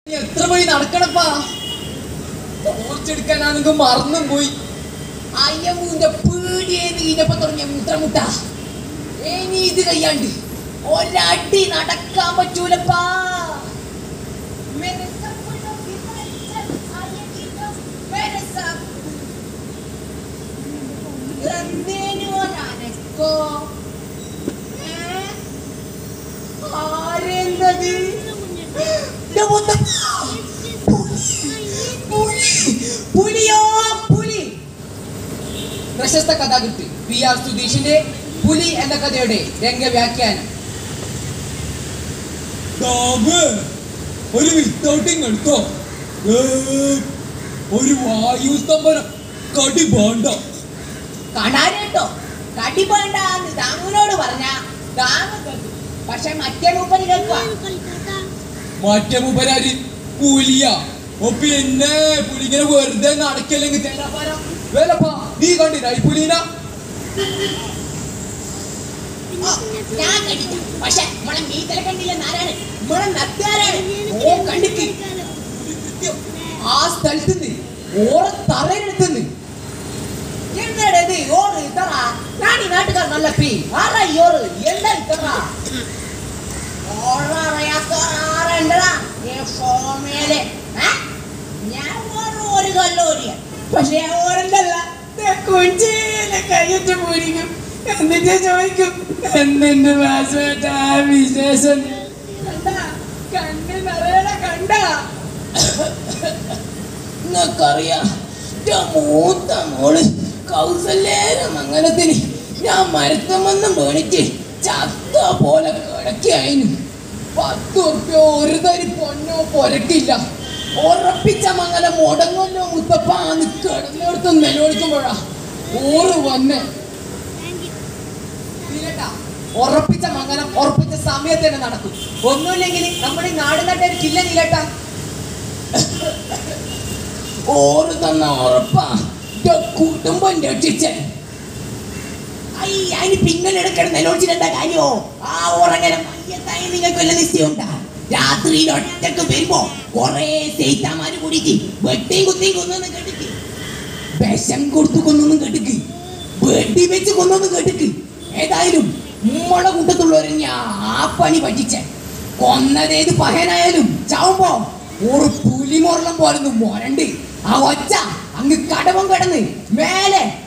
നീ എത്ര വഴി നടക്കണപ്പാ ടോർച്ചെടുക്കാനാണെങ്കിൽ മറന്നും പോയി അയ്യമ്മൂന്റെ പീടിയേന്ന് കഴിഞ്ഞപ്പോ തുടങ്ങിയ മുത്രമുട്ട ഇനി ഇത് കയ്യാണ്ട് ഒരടി നടക്കാൻ പറ്റൂലപ്പാ मेरे सपनों की हलचल आए की तो मेरे सब रंदेनु ഒരനക്കോ ഏ? ആരെന്തത് ദേ മുത്തപ്പ. പുലി. പുലിയോ പുലി പ്രശസ്ത കഥാകൃത്ത് പി ആർ സുധീഷിന്റെ പുലി എന്ന കഥയുടെ രംഗവ്യാഖ്യാനം ദാമേ, ഒരു വിത്തൗട്ടിങ് എടുത്തോ ഏ, ഒരു വായു സ്തംഭനം കടി വേണ്ട കാണാനേട്ടോ കടി വേണ്ടാന്ന് ദാമുനോട് പറഞ്ഞ ദാമു കേൾക്കും പക്ഷെ മറ്റേ മൂപ്പന് കേൾക്കുക മറ്റേ മുപ്പരാര് പുലിയ ഓ പിന്നെ പുലിങ്ങനെ വെറുതെ നടക്കല്ലെങ്കിൽ തേടാപ്പാരാ വേലപ്പാ നീ കണ്ടില്ല ഈ പുലീന ഞാൻ കണ്ടില്ല പക്ഷെ നമ്മളെ മീത്തല കണ്ടില്ല ആരാണ് നമ്മളെ നത്താരാണ് ഓ കണ്ടിക്ക് ആ സ്ഥലത്ത് നിന്ന് ഓറെ തറയിലെടുത്തുനിന്ന് എന്നടത് ഓറ് ഇത്തറ ഞാൻ ഈ നാട്ടുകാർ നല്ല പി ആരാ ഈ ഓറ് എന്താ ഇത്തറ ഓററിയാത്തോറാറണ്ടടാ ഈ ഫോമേലെ ഏ? ഞാൻ ഓറ് ഒരു കല്ലോരിയ പക്ഷെ ഓരണ്ടല്ല കുഞ്ചിനെ കയ്യിട്ട് പോയിരിക്കും എന്നിട്ട് ചോദിക്കും എന്തിന്റെ വാസുവായിട്ട് ആ വിശേഷം കണ്ടാ കണ്ണ് നിറയണ കണ്ടാ നിങ്ങൾക്കറിയാം എൻ്റെ മൂത്ത മോള് കൗസല്യേന മംഗലത്തിന് ഞാൻ മരത്തമെന്നും പേണിച്ച് ചത്ത പോലെ കിടക്കായിരുന്നു പത്ത് ഉറുപ്പ്യ ഒരു തരി പൊന്നോ പൊരക്കില്ല ഉറപ്പിച്ച മംഗലം മുടങ്ങല്ലോ മുത്തപ്പാന്ന് കിടന്നിടത്ത് നിലവിളിക്കുമ്പോഴാ ഓറ് വന്ന് ഇല്ലട്ടാ, ഉറപ്പിച്ച മംഗലം ഉറപ്പിച്ച സമയത്ത് തന്നെ നടക്കും ഒന്നുമില്ലെങ്കിൽ നമ്മുടെ ഈ നാട് നട്ട ഒരു കില്ല നിലട്ടാ ഓറ് തന്ന ഉറപ്പാ ഇന്റെ കുടുംബം രക്ഷിച്ചേ അതിന് പിന്നലെ എടുക്കണം നിലോടിച്ചിട്ടെന്താ കാര്യോ ആ ഉറങ്ങനം മയ്യത്തായി നിങ്ങൾക്ക് വല്ല നിശ്ചയമുണ്ടാ രാത്രിയിൽ ഒറ്റക്ക് വരുമ്പോ കൊറേ സേറ്റാമാര് കൂടിയിട്ട് വെട്ടിയും കുത്തിയും കൊന്നു കേട്ടിക്ക് വിഷം കൊടുത്തു കൊന്നൊന്നും കേട്ടിക്ക് വെടി വെച്ച് കൊന്നൊന്നും കേട്ടിക്ക് ഏതായാലും ഉമ്മളെ കൂട്ടത്തുള്ളവരെ ഞാൻ ആ പണി പറ്റിച്ചേ കൊന്നതേത് പഹനായാലും ചാവുമ്പോ ഒരു പുലിമോറളം പോലൊന്നും മോരണ്ട് ആ ഒച്ച അങ്ങ് കടവം കിടന്ന് മേലെ